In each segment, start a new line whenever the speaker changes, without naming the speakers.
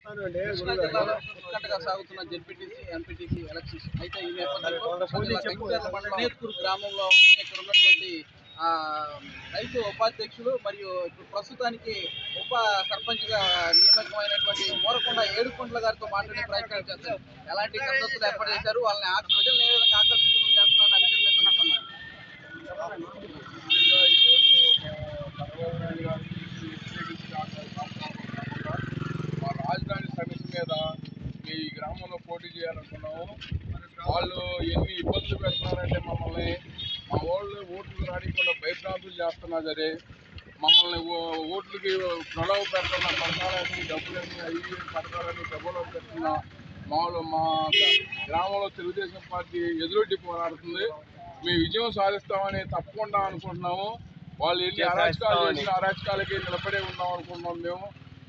కృష్ణా జిల్లాలో ఉత్కంఠగా సాగుతున్న జెడ్పీటీసీ ఎంపీటీసీ ఎలక్షన్స్ అయితే ఈ నేపథ్యంలో కృష్ణా జిల్లా కంకిపేట మండలం నేత్కూరు గ్రామంలో ఇక్కడ ఉన్నటువంటి ఆ, రైతు ఉపాధ్యక్షులు మరియు ఇప్పుడు ప్రస్తుతానికి ఉప సర్పంచ్గా నియమితమైనటువంటి మూరకొండ ఏడుకొండల గారితో మాట్లాడే ప్రయత్నం చేస్తారు ఎలాంటి కసరత్తులు ఏర్పాటు చేశారు వాళ్ళని ఆ ప్రజలు ఏ విధంగా ఆకర్షితులు చేస్తున్నారు అంశం మీద కనుక్కున్నారు
ముఖ్యంగా ఈరోజు మా చంద్రబాబు నాయుడు గారికి వ్యతిరేకించి కాకుండా మా రాజధాని సమస్య మీద ఈ గ్రామంలో పోటీ చేయాలనుకున్నాము వాళ్ళు ఎన్ని ఇబ్బందులు పెడుతున్నారంటే మమ్మల్ని మా వాళ్ళు ఓట్లు రానికుండా భయభ్రాంతులు చేస్తున్నా సరే మమ్మల్ని ఓ- ఓట్లకి ప్రొడవ పెడుతున్న పథకాలని డబ్బులని అవి ఇవి పథకాలని డబ్బులో పెడుతున్న మామూలు మా గ్రామంలో తెలుగుదేశం పార్టీ ఎదురొడ్డి పోరాడుతుంది మేము విజయం సాధిస్తామని తప్పకుండా అనుకుంటున్నాము వాళ్ళు ఎన్ని అరాచకాలు చేసిన అరాచకాలకి నిలబడే ఉన్నాం అనుకుంటున్నాం మేము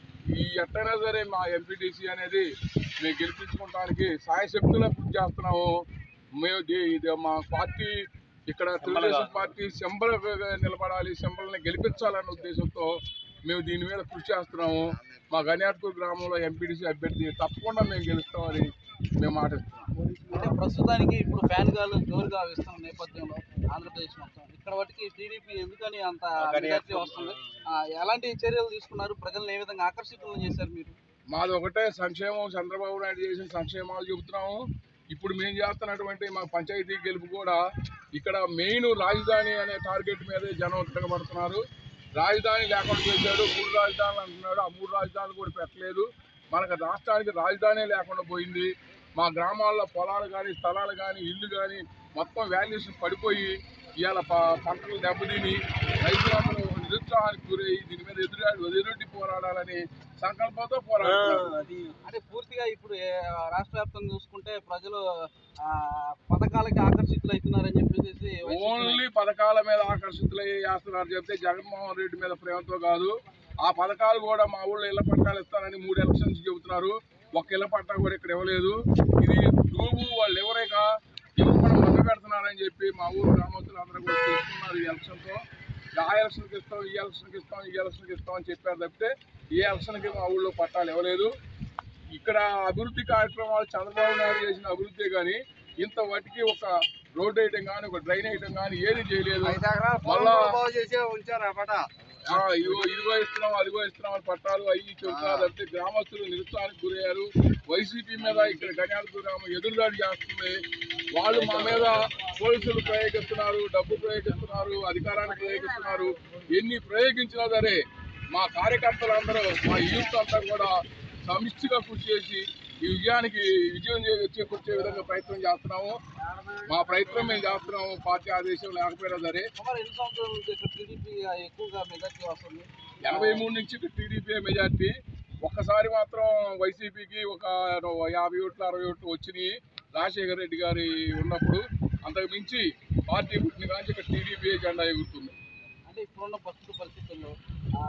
ఈ ఎట్టైనా సరే మా ఎంపీటీసీ అనేది మేము గెలిపించుకోవడానికి సాయశక్తులా కృషి చేస్తున్నాము మేము దీ- ఇది మా పార్టీ ఇక్కడ తెలుగుదేశం పార్టీ సింబల్ నిలబడాలి సింబల్ని గెలిపించాలన్న ఉద్దేశంతో మేము దీని మీద కృషి చేస్తున్నాము మా గన్యాట్పూర్ గ్రామంలో ఎంపీటీసీ అభ్యర్థి తప్పకుండా మేము గెలుస్తామని మేము ఆశిస్తున్నాం
అంటే ప్రస్తుతానికి ఇప్పుడు ఫ్యాన్ గాలు జోరుగా వేస్తున్న నేపథ్యంలో ఆంధ్రప్రదేశ్ మొత్తం ఇక్కడ వాటికి టీడీపీ ఎందుకని అంత మెజార్టీ వస్తుంది ఆ, ఎలాంటి చర్యలు తీసుకున్నారు ప్రజలను ఏ విధంగా ఆకర్షితులను చేశారు మీరు
మాది ఒకటే సంక్షేమం చంద్రబాబు నాయుడు చేసిన సంక్షేమాలు చెబుతున్నాము ఇప్పుడు మేము చేస్తున్నటువంటి మా పంచాయతీ గెలుపు కూడా ఇక్కడ మెయిన్ రాజధాని అనే టార్గెట్ మీదే జనం తిరగబడుతున్నారు రాజధాని లేకుండా చేశాడు మూడు రాజధానులు అంటున్నాడు ఆ మూడు రాజధానులు కూడా పెట్టలేదు మనకు రాష్ట్రానికి రాజధాని లేకుండా పోయింది మా గ్రామాల్లో పొలాలు కానీ స్థలాలు కానీ ఇల్లు కానీ మొత్తం వాల్యూషన్ పడిపోయి ఇవాళ ప- పంటలు దెబ్బతిని రైతులందరూ నిరుత్సాహానికి గురై దీని మీద ఎదురు ఎదురొడ్డి పోరాడాలని సంకల్పంతో పోరాడుతున్నారు
అంటే పూర్తిగా ఇప్పుడు ఏ- రాష్ట్ర వ్యాప్తంగా చూసుకుంటే ప్రజలు ఆ, పథకాలకి ఆకర్షితులు అవుతున్నారని చెప్పేసి వైసీపీ
ఓన్లీ పథకాల మీద ఆకర్షితులై చేస్తున్నారు చెప్తే జగన్మోహన్ రెడ్డి మీద ప్రేమతో కాదు ఆ పథకాలు కూడా మా ఊళ్ళో ఇళ్ల పట్టాలు ఇస్తానని మూడు ఎలక్షన్స్ చెబుతున్నారు ఒక్క ఇళ్ల పట్టా కూడా ఇక్కడ ఇవ్వలేదు ఇది ట్రూబు వాళ్ళు ఎవరైనా ఇవ్వకుండా మొదలు పెడుతున్నారని చెప్పి మా ఊరు గ్రామస్తులు అందరూ కూడా తెలుసుకున్నారు ఈ ఎలక్షన్తో ఆ ఎలక్షన్కి ఇస్తాం ఈ ఎలక్షన్కి ఇస్తాం ఈ ఎలక్షన్కి ఇస్తాం అని చెప్పారు తప్పితే ఈ ఎలక్షన్కి మా ఊళ్ళో పట్టాలు ఇవ్వలేదు ఇక్కడ అభివృద్ధి కార్యక్రమాలు చంద్రబాబు నాయుడు చేసిన అభివృద్ధి కానీ ఇంత వాటికి ఒక రోడ్ వేయటం కానీ ఒక డ్రైన్ వేయటం కానీ ఏది చేయలేదు మళ్ళా ఆ, ఇదిగో ఇదిగో ఇస్తున్నాం అదిగో ఇస్తున్నాం అని పట్టాలు అవి చెబుతున్నారు తప్పితే గ్రామస్తులు నిరుత్సాహానికి గురయ్యారు వైసీపీ మీద ఇక్కడ గణ్యాలపూర్ గ్రామం ఎదురుదాడి చేస్తుంది వాళ్ళు మా మీద పోలీసులు ప్రయోగిస్తున్నారు డబ్బు ప్రయోగిస్తున్నారు అధికారాన్ని ప్రయోగిస్తున్నారు ఎన్ని ప్రయోగించినా సరే మా కార్యకర్తలందరూ మా యూత్ అంతా కూడా సమిష్టిగా కృషి చేసి ఈ విజయానికి విజయం చే- చేకూర్చే విధంగా ప్రయత్నం చేస్తున్నాము మా ప్రయత్నం మేము చేస్తున్నాము పార్టీ ఆదేశం లేకపోయినా సరే
సుమారు ఎన్ని సంవత్సరాల నుంచి ఇక్కడ టీడీపీ ఎక్కువగా మెజార్టీ వస్తుంది
ఎనభై మూడు నుంచి టీడీపీ మెజార్టీ ఒక్కసారి మాత్రం వైసీపీకి ఒక యాభై ఓట్లు అరవై ఓట్లు వచ్చినాయి రాజశేఖర రెడ్డి గారి ఉన్నప్పుడు అంతకు మించి పార్టీ పుట్టిన కానీ ఇక్కడ టీడీపీ జెండా ఎగురుతుంది
అంటే ఇప్పుడున్న ప్రస్తుత పరిస్థితుల్లో ఆ,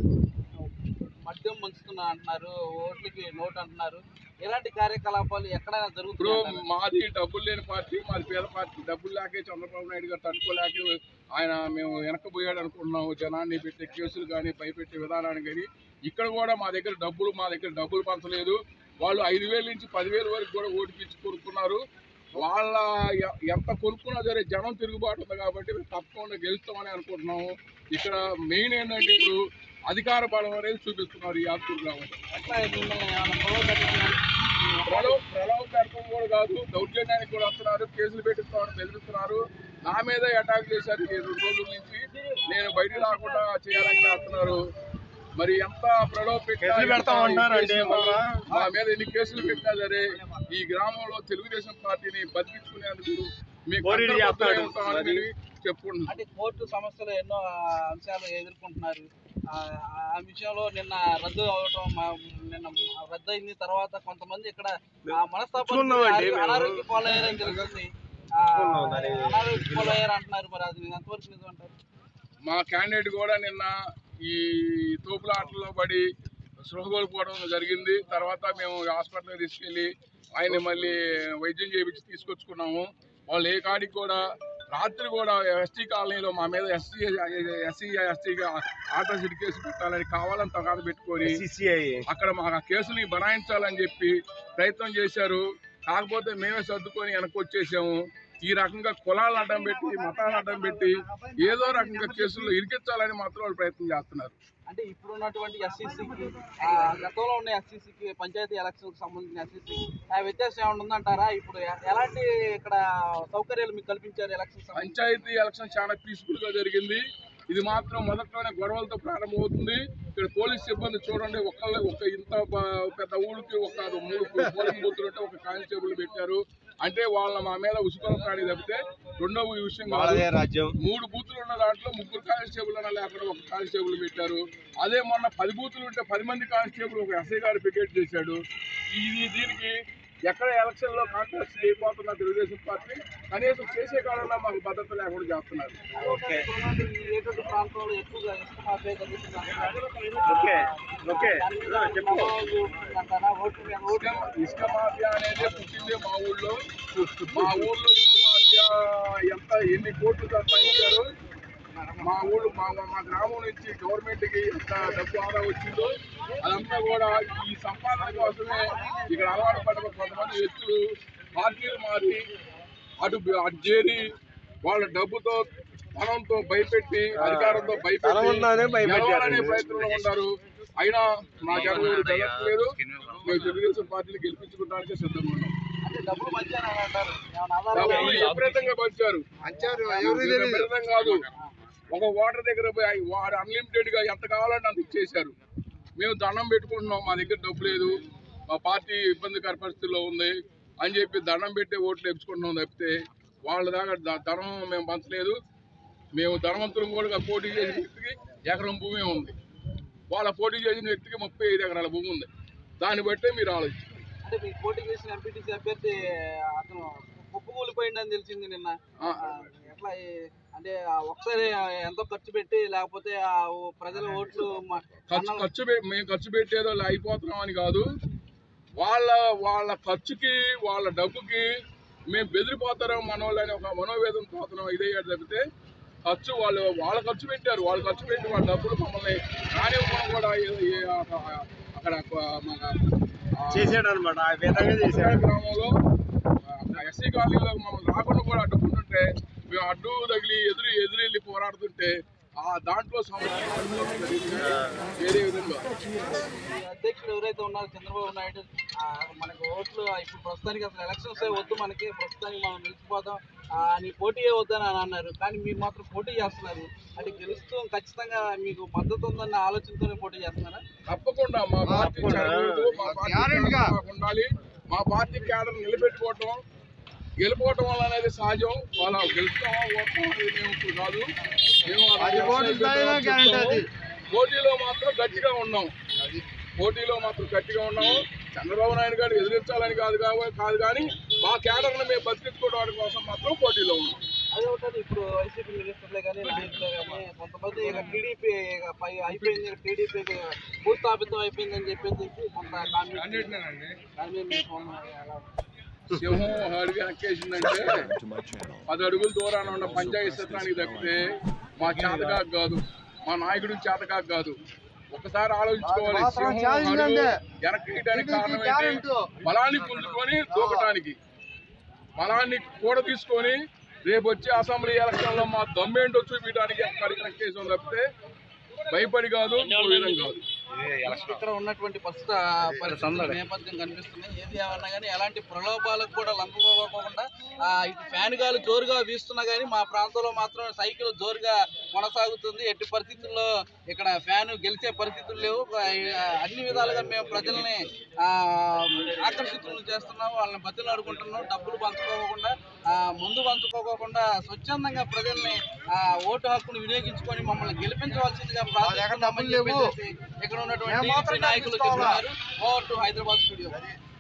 మద్యం మంచుతున్నా అంటున్నారు ఓట్లకి నోట్ అంటున్నారు ఇలాంటి కార్యకలాపాలు ఎక్కడైనా
ఇప్పుడు
జరుగుతుంది
మాది డబ్బులు లేని పార్టీ మాది పేద పార్టీ డబ్బులు లేకే చంద్రబాబు నాయుడు గారు తట్టుకోలేక ఆయన మేము వెనకపోయాడు అనుకుంటున్నాము జనాన్ని పెట్టే కేసులు కానీ భయపెట్టే విధానాన్ని కానీ ఇక్కడ కూడా మా దగ్గర డబ్బులు మా దగ్గర డబ్బులు పంచలేదు వాళ్ళు ఐదు వేల నుంచి పదివేల వరకు కూడా ఓటిపించి కొనుక్కున్నారు వాళ్ళ ఎ- ఎంత కొనుక్కున్నా సరే జనం తిరుగుబాటు ఉంది కాబట్టి మేము తప్పకుండా గెలుస్తామని అనుకుంటున్నాము ఇక్కడ మెయిన్ ఏంటంటే ఇప్పుడు అధికార బలం అనేది చూపిస్తున్నారు ఈ ఆత్మూరు గ్రామం
అట్లా మిమ్మల్ని ఏమైనా పొడవు పెట్టడానికి
ప్రలోభ ప్రలోభ పెడతాం కూడా కాదు దౌర్జన్యానికి కూడా వస్తున్నారు కేసులు పెట్టిస్తామని బెదిరిస్తున్నారు నా మీద అటాక్ చేశారు ఈ రెండు రోజుల నుంచి నేను బయటికి రాకుండా చేయాలని చేస్తున్నారు మరి ఎంత ప్రలోభ పెట్టినా
కేసులు పెడతామంటున్నారండి
ఎంత
మళ్ళా?
మా మీద ఎన్ని కేసులు పెట్టినా సరే ఈ గ్రామంలో తెలుగుదేశం పార్టీని బతికించుకునేందుకు మీకు
పోరీలు
అందరూ
చేస్తాడు.
వద్దనే ఉంటామని నేను చెప్పుకుంటున్నాను
అంటే కోర్టు సమస్యలు ఎన్నో ఆ, అంశాలు ఎదుర్కొంటున్నారు ఆ ఆ విషయంలో నిన్న రద్దు అవటం మా- నిన్న రద్దు అయిన తర్వాత కొంతమంది ఇక్కడ ఆ మనస్తాపం
చూస్తున్నామండి మేము.
అనారోగ్య పాలయ్యారని తెలుస్తుంది ఆ,
చూస్తున్నాం దాని
అనారోగ్య పాలయ్యారు అంటున్నారు మరి అది ఎంతవరకు నిజం అంటారు
మా క్యాండిడేట్ కూడా నిన్న ఈ తోపులాటలో పడి సృహ కోల్పోవడం జరిగింది తర్వాత మేము హాస్పిటల్కి తీసుకెళ్ళి ఆయన మళ్ళీ వైద్యం చేయించి తీసుకొచ్చుకున్నాము వాళ్ళు ఏ కాడికి కూడా రాత్రి కూడా ఎస్టీ కాలనీలో మా మీద SC SC ST atrocity case పెట్టాలని కావాలని తగాద పెట్టుకొని అక్కడ మా కేసుని బనాయించాలని చెప్పి ప్రయత్నం చేశారు కాకపోతే మేమే సర్దుకొని వెనక్కి వచ్చేసాము ఈ రకంగా కులాలను అడ్డం పెట్టి మతాలను అడ్డం పెట్టి ఏదో రకంగా కేసుల్లో ఇరికించాలని మాత్రం వాళ్ళు ప్రయత్నం చేస్తున్నారు
అంటే ఇప్పుడు ఉన్నటువంటి ఎస్సీసీకి గతంలో ఉన్న ఎస్సీసీకి పంచాయతీ ఎలక్షన్ సంబంధించిన ఎస్సీసీకి ఆ వ్యత్యాసం ఏమైనా ఉందంటారా ఇప్పుడు ఎ- ఎలాంటి ఇక్కడ సౌకర్యాలు మీకు కల్పించారు ఎలక్షన్
పంచాయతీ ఎలక్షన్ చాలా పీస్ఫుల్ గా జరిగింది ఇది మాత్రం మొదట్లోనే గొడవలతో ప్రారంభమవుతుంది ఇక్కడ పోలీస్ సిబ్బంది చూడండి ఒకళ్ళు ఒక ఇంత బ- పెద్ద ఊరికి ఒక మూడు పోలింగ్ బూతులు ఉంటే ఒక కానిస్టేబుల్ పెట్టారు అంటే వాళ్ళ మా మీద ఉసుకొని కాడి తప్పితే రెండో విషయం కాదు
రాజ్యం
మూడు బూతులు ఉన్న దాంట్లో ముగ్గురు కానిస్టేబుల్ అన్న లేకుండా ఒక కానిస్టేబుల్ పెట్టారు అదే మొన్న పది బూతులు ఉంటే పది మంది కానిస్టేబుల్ ఒక ఎస్ఐ గారు పికెట్ చేశాడు ఇది దీనికి ఎక్కడ ఎలక్షన్ లో కాంటాక్ట్ చేయబోతున్న తెలుగుదేశం పార్టీ కనీసం చేసే కాలంలో మాకు భద్రత లేకుండా చేస్తున్నారు
ఓకే
ఏటువంటి ప్రాంతంలో ఎక్కువగా ఇసుక మాఫియా జరుగుతుంది
ఓకే ఓకే చెప్పు
అంటారా ఓట్లు ఓట్లు
ఇసుక- ఇసుక మాఫియా అనేది పుట్టిందే మా ఊళ్ళో మా ఊళ్ళో ఇసుక మాఫియా ఎంత ఎన్ని కోట్లు సంపాదించారు మా ఊళ్ళు మా మా గ్రామం నుంచి గవర్నమెంట్ కి ఎంత డబ్బు ఆదా వచ్చిందో అదంతా కూడా ఈ సంపాదన కోసమే ఇక్కడ అలవాటు పడ్డ కొంతమంది వ్యక్తులు పార్టీలు మారి అటు అటు చేరి వాళ్ళ డబ్బుతో ధనంతో భయపెట్టి అధికారంతో
ధనం ఉందనే
భయపెట్టి
భయపెట్టారు.
గెలవాలనే ప్రయత్నంలో ఉన్నారు అయినా మా జనవరి జరగట్లేదు మేము తెలుగుదేశం పార్టీని గెలిపించుకోవడానికి సిద్ధంగా ఉన్నాం
అంటే డబ్బులు మంచిగా అంటారు ఏమైనా ఆధారాలు
డబ్బులు విపరీతంగా పంచారు విపరీతం కాదు ఒక ఓటర్ దగ్గర పోయి వాడు అన్లిమిటెడ్ గా ఎంత కావాలంటే అంత ఇచ్చేశారు మేము దండం పెట్టుకుంటున్నాం మా దగ్గర డబ్బు లేదు మా పార్టీ ఇబ్బందికర పరిస్థితుల్లో ఉంది అని చెప్పి దండం పెట్టి ఓట్లు వేపించుకుంటున్నాం తప్పితే వాళ్ళ దాకా ద- ధనం మేము పంచలేదు మేము ధనవంతులం కూడా పోటీ చేసిన వ్యక్తికి ఎకరం భూమి ఉంది వాళ్ళ పోటీ చేసిన వ్యక్తికి ముప్పై ఐదు ఎకరాల భూమి ఉంది దాన్ని బట్టే మీరు ఆలోచించారు
అంటే మీకు పోటీ చేసిన ఎంపీటీసీ అభ్యర్థి అతను కుప్పకూలిపోయిందని తెలిసింది నిన్న
ఆ.
ఆ, ఎట్లా ఈ- అంటే ఆ ఒకసారి ఎంతో ఖర్చు పెట్టి లేకపోతే ఆ ఓ- ప్రజల ఓట్లు మ-
ఖర్చు ఖర్చు పె- మేము ఖర్చు పెట్టేదో ఇలా అయిపోతున్నాం అని కాదు వాళ్ళ వాళ్ళ ఖర్చుకి వాళ్ళ డబ్బుకి మేము బెదిరిపోతారేమో మనోళ్ళు అని ఒక మనోవేదన పోతున్నాం ఇదయ్యాడు తప్పితే ఖర్చు వాళ్ళు వాళ్ళ ఖర్చు పెట్టారు వాళ్ళు ఖర్చు పెట్టి వాళ్ళ డబ్బులు మమ్మల్ని రానివ్వడం కూడా ఏ- ఏ- అక్కడ అక్కడ మన ఆ,
చేసాడు అనమాట ఆ విధంగా చేశాడు
ఉత్తరాఖండ్ గ్రామంలో ఎస్సీ కాలనీలో మమ్మల్ని రాకుండా కూడా అడ్డుకుంటుంటే మేము అడ్డు తగిలి ఎదురు ఎదురెళ్ళి పోరాడుతుంటే ఆ దాంట్లో సమస్య వేరే విధంగా
ఈ అధ్యక్షుడు ఎవరైతే ఉన్నారో చంద్రబాబు నాయుడు ఆ, మనకు ఓట్లు ఇప్పుడు ప్రస్తుతానికి అసలు ఎలక్షన్స్ ఏ వద్దు మనకి ప్రస్తుతానికి మనం నిలిచిపోతాం ఆ, నీ పోటీ వద్దని అని అన్నారు కానీ మీరు మాత్రం పోటీ చేస్తున్నారు అంటే గెలుస్తూ ఖచ్చితంగా మీకు మద్దతు ఉందన్న ఆలోచనతోనే పోటీ చేస్తున్నారా
తప్పకుండా మా పార్టీ
తప్పకుండా.
చదివిండు, మా పార్టీ
గ్యారెంటీగా.
మాకు ఉండాలి మా పార్టీ క్యాడర్ నిలబెట్టుకోవటం గెలుపోవటం వల్ల అనేది సహజం వాళ్ళ గెలుస్తామా ఓడతామా అనేది మేము ఇప్పుడు కాదు మేము ఆ
అది
ఎలక్షన్
ఓటు
అయిపోయిన
స్థాయిలో
తర్వాత
గ్యారెంటీ
చెప్తాము.
అది.
పోటీలో మాత్రం గట్టిగా ఉన్నాం పోటీలో మాత్రం గట్టిగా ఉన్నాము చంద్రబాబు నాయుడు గారు ఎదిరించాలని కాదు కావ- కాదు కానీ మా క్యాడర్ని మేము బతికించుకోవడం కోసం మాత్రం పోటీలో ఉన్నాం
అదే ఒకటి ఇప్పుడు వైసీపీ మినిస్టర్లే కానీ నాయకులే కానీ కొంతమంది ఇక టీడీపీ ఇక పై అయిపోయింది టీడీపీ భూస్థాపితం అయిపోయిందని చెప్పేసి కొంత కామెంట్ దాని మీద మీ స్పందన ఎలా?
సింహం ఒక అడుగు వెనక్కేసిందంటే పది అడుగుల దూరాన ఉన్న పంచాయతీ సత్రానికి తప్పితే మా చేతకాకు కాదు మా నాయకుడికి చేతకాకు కాదు ఒకసారి ఆలోచించుకోవాలి సింహం ఒక అడుగు వెనక్కేయడానికి కారణం ఏంటి బలాన్ని పుంజుకొని దూకటానికి బలాన్ని కూడా తీసుకొని రేపు వచ్చే అసెంబ్లీ ఎలక్షన్ లో మా దమ్మేంటో చూపించడానికి కార్యక్రమం కేసు తప్పితే భయపడి కాదు ఇంకో విధం కాదు
ఇక్కడ ఉన్నటువంటి ప్రస్తుత పరిస్థితుల నేపథ్యం కనిపిస్తున్నాయి ఏది ఏమన్నా కానీ ఎలాంటి ప్రలోభాలకు కూడా లంపకోకుండా ఆ, ఇటు ఫ్యాన్ గాలు జోరుగా వీస్తున్నా కానీ మా ప్రాంతంలో మాత్రం సైకిల్ జోరుగా కొనసాగుతుంది ఎట్టి పరిస్థితుల్లో ఇక్కడ ఫ్యాన్ గెలిచే పరిస్థితులు లేవు ఆ, అన్ని విధాలుగా మేము ప్రజల్ని ఆ, ఆకర్షితులను చేస్తున్నాం వాళ్ళని బతిలాడుకుంటున్నాం డబ్బులు పంచుకోకుండా ఆ, ముందు పంచుకోకుండా స్వచ్ఛందంగా ప్రజల్ని ఆ, ఓటు హక్కును వినియోగించుకొని మమ్మల్ని గెలిపించవలసిందిగా ప్రార్థిస్తున్నామని చెప్పేసి ఇక్కడ ఉన్నటువంటి టీడీపీ నాయకులు చెప్తున్నారు ఓవర్ టు హైదరాబాద్ స్టూడియో